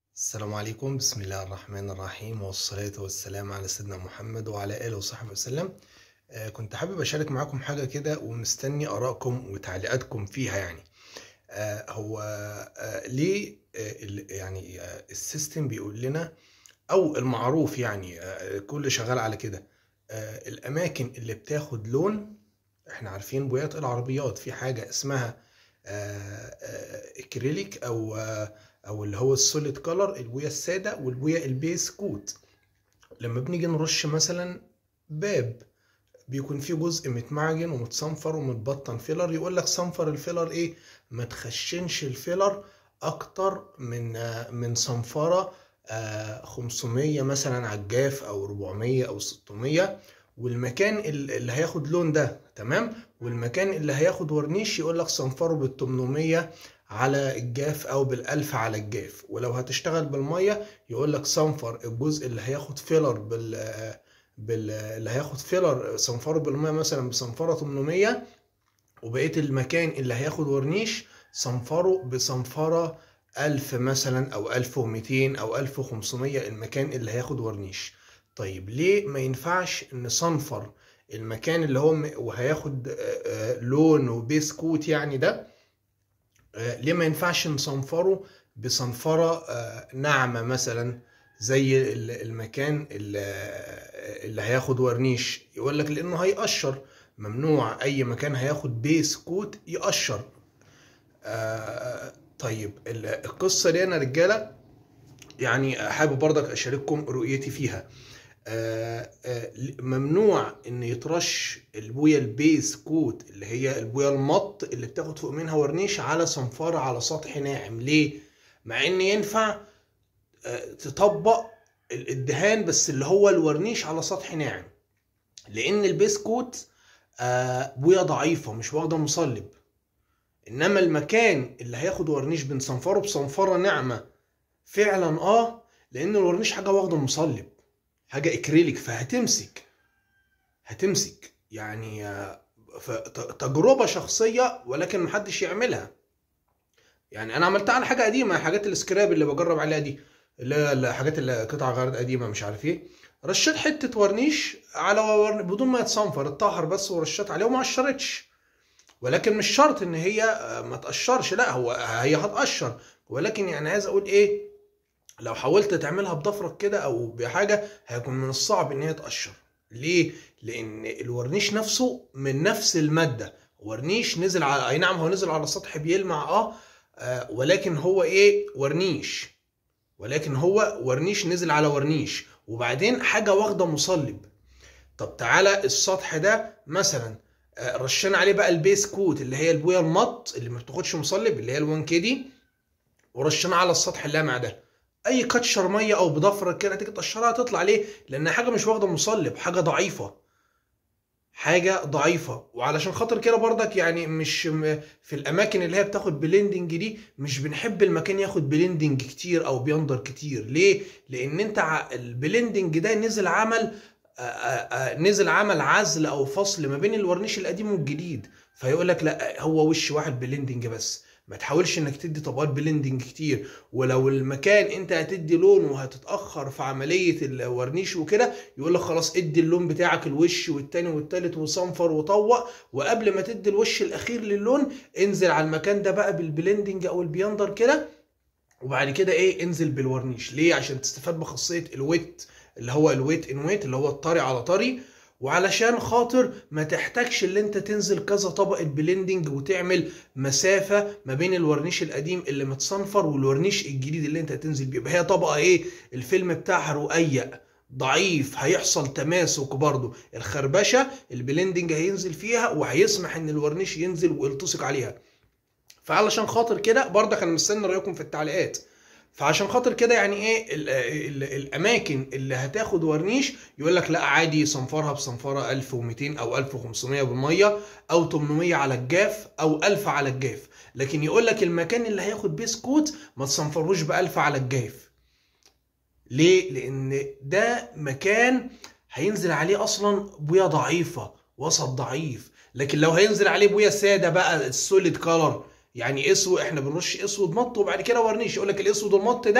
السلام عليكم بسم الله الرحمن الرحيم والصلاة والسلام على سيدنا محمد وعلى آله وصحبه وسلم آه، كنت حابب أشارك معاكم حاجة كده ومستني آرائكم وتعليقاتكم فيها يعني آه، هو آه، ليه آه، ال- يعني آه، السيستم بيقول لنا أو المعروف يعني آه، كل شغال على كده آه، الأماكن اللي بتاخد لون احنا عارفين بويات العربيات في حاجة اسمها آه، آه، اكريليك او آه، او اللي هو السوليد كولر البويه الساده والبويه البيس كوت لما بنيجي نرش مثلا باب بيكون فيه جزء متمعجن ومتصنفر ومتبطن فيلر يقول لك صنفر الفيلر ايه ما تخشنش الفيلر اكتر من آه، من صنفره آه، 500 مثلا على الجاف او 400 او 600 والمكان ال- اللي هياخد لون ده تمام والمكان اللي هياخد ورنيش يقول لك صنفره بال 800 على الجاف او بالالف على الجاف ولو هتشتغل بالميه يقول لك صنفر الجزء اللي هياخد فيلر بال بال اللي هياخد فيلر صنفره بالميه مثلا بصنفره 800 وبقيه المكان اللي هياخد ورنيش صنفره بصنفره 1000 مثلا او 1200 او 1500 المكان اللي هياخد ورنيش طيب ليه ما ينفعش نصنفر المكان اللي هو م- وهياخد آه، آه، لون وبيسكوت يعني ده آه، ليه ما ينفعش نصنفره بصنفرة آه، ناعمة مثلا زي ال- المكان اللي اللي هياخد ورنيش يقول لك لانه هيقشر ممنوع اي مكان هياخد بيس كوت يقشر آه، طيب ال- القصة دي انا رجالة يعني حابب برضك اشارككم رؤيتي فيها آه، آه، ممنوع ان يترش البويه البيس كوت اللي هي البويه المط اللي بتاخد فوق منها ورنيش على صنفره على سطح ناعم ليه مع ان ينفع آه، تطبق ال- الدهان بس اللي هو الورنيش على سطح ناعم لان البيس كوت آه، بويه ضعيفه مش واخده مصلب انما المكان اللي هياخد ورنيش بنصنفره بصنفره ناعمه فعلا اه لان الورنيش حاجه واخده مصلب حاجه اكريليك فهتمسك هتمسك يعني آه، ف- ت- تجربه شخصيه ولكن محدش يعملها يعني انا عملتها على حاجه قديمه حاجات السكراب اللي بجرب عليها دي اللي هي الحاجات اللي قطع غيار قديمه مش عارف ايه رشيت حته ورنيش على ورن... بدون ما يتصنفر اتطهر بس ورشيت عليه وما قشرتش ولكن مش شرط ان هي آه، ما تقشرش لا هو هي هتقشر ولكن يعني عايز اقول ايه لو حاولت تعملها بضفرك كده او بحاجه هيكون من الصعب ان هي تقشر ليه لان الورنيش نفسه من نفس الماده ورنيش نزل على اي نعم هو نزل على السطح بيلمع اه, آه ولكن هو ايه ورنيش ولكن هو ورنيش نزل على ورنيش وبعدين حاجه واخده مصلب طب تعالى السطح ده مثلا آه، رشينا عليه بقى البيس كوت اللي هي البويه المط اللي ما بتاخدش مصلب اللي هي ال1 كي دي ورشيناه على السطح اللامع ده اي كاتشر ميه او بضفرك كده تيجي تقشرها تطلع ليه لان حاجه مش واخده مصلب حاجه ضعيفه حاجه ضعيفه وعلشان خاطر كده برضك يعني مش م- في الاماكن اللي هي بتاخد بليندنج دي مش بنحب المكان ياخد بليندنج كتير او بيندر كتير ليه لان انت ع- البليندنج ده نزل عمل آه، آه، آه، نزل عمل عزل او فصل ما بين الورنيش القديم والجديد فيقول لك لا هو وش واحد بليندنج بس ما تحاولش انك تدي طبقات بليندنج كتير ولو المكان انت هتدي لون وهتتاخر في عمليه الورنيش وكده يقول لك خلاص ادي اللون بتاعك الوش والتاني والتالت وصنفر وطوق وقبل ما تدي الوش الاخير للون انزل على المكان ده بقى بالبليندنج او البيندر كده وبعد كده ايه انزل بالورنيش ليه عشان تستفاد بخاصيه الويت اللي هو الويت ان ويت اللي هو الطري على طري وعلشان خاطر ما تحتاجش اللي انت تنزل كذا طبقه بليندنج وتعمل مسافه ما بين الورنيش القديم اللي متصنفر والورنيش الجديد اللي انت هتنزل بيه يبقى هي طبقه ايه الفيلم بتاعها رقيق ضعيف هيحصل تماسك برضه الخربشه البليندنج هينزل فيها وهيسمح ان الورنيش ينزل ويلتصق عليها فعلشان خاطر كده برضك انا مستني رايكم في التعليقات فعشان خاطر كده يعني ايه ال ال الاماكن اللي هتاخد ورنيش يقول لك لا عادي صنفرها بصنفره 1200 او 1500 بالميه او 800 على الجاف او 1000 على الجاف لكن يقول لك المكان اللي هياخد بسكوت ما تصنفروش ب 1000 على الجاف ليه؟ لأن ده مكان هينزل عليه أصلا بوية ضعيفة وسط ضعيف لكن لو هينزل عليه بوية سادة بقى السوليد كولر يعني اسود احنا بنرش اسود مط وبعد كده ورنيش يقول لك الاسود المط ده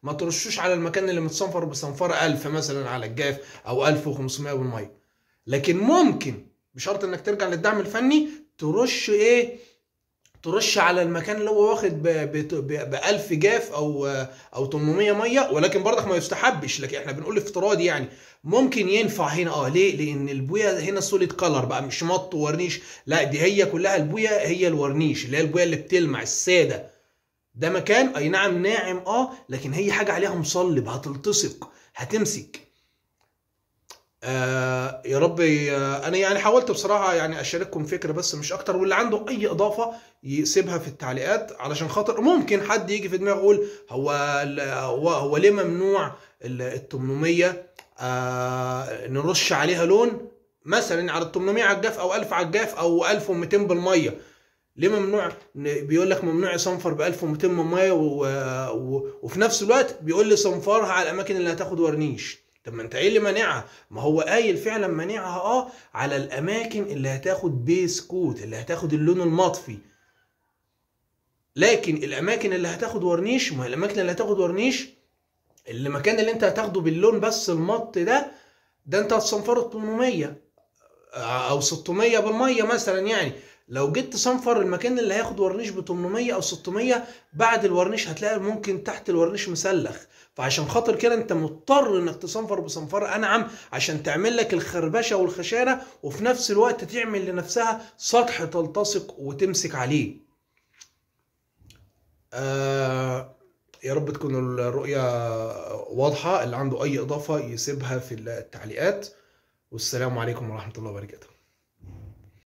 ما ترشوش على المكان اللي متصنفر بصنفره 1000 مثلا على الجاف او 1500 بالميه لكن ممكن بشرط انك ترجع للدعم الفني ترش ايه ترش على المكان اللي هو واخد ب ب 1000 جاف او او 800 ميه ولكن برضك ما يستحبش لكن احنا بنقول افتراضي يعني ممكن ينفع هنا اه ليه؟ لان البويه هنا سوليد كلر بقى مش مط وورنيش لا دي هي كلها البويه هي الورنيش اللي هي البويه اللي بتلمع الساده ده مكان اي نعم ناعم اه لكن هي حاجه عليها مصلب هتلتصق هتمسك آه يا رب آه انا يعني حاولت بصراحه يعني اشارككم فكره بس مش اكتر واللي عنده اي اضافه يسيبها في التعليقات علشان خاطر ممكن حد يجي في دماغه يقول هو هو هو ليه ممنوع ال 800 آه نرش عليها لون مثلا على ال 800 على الجاف او 1000 على الجاف او 1200 بالميه ليه ممنوع بيقول لك ممنوع يصنفر ب 1200 بالميه و... و... وفي نفس الوقت بيقول لي صنفرها على الاماكن اللي هتاخد ورنيش طب ما انت ايه اللي مانعها؟ ما هو قايل فعلا مانعها اه على الاماكن اللي هتاخد بيس كوت اللي هتاخد اللون المطفي. لكن الاماكن اللي هتاخد ورنيش ما هي الاماكن اللي هتاخد ورنيش المكان اللي انت هتاخده باللون بس المط ده ده انت هتصنفره 800 او 600 بالميه مثلا يعني لو جيت تصنفر المكان اللي هياخد ورنيش ب 800 او 600 بعد الورنيش هتلاقي ممكن تحت الورنيش مسلخ فعشان خاطر كده انت مضطر انك تصنفر بصنفره انعم عشان تعمل لك الخربشه والخشانه وفي نفس الوقت تعمل لنفسها سطح تلتصق وتمسك عليه. آه يا رب تكون الرؤيه واضحه اللي عنده اي اضافه يسيبها في التعليقات والسلام عليكم ورحمه الله وبركاته.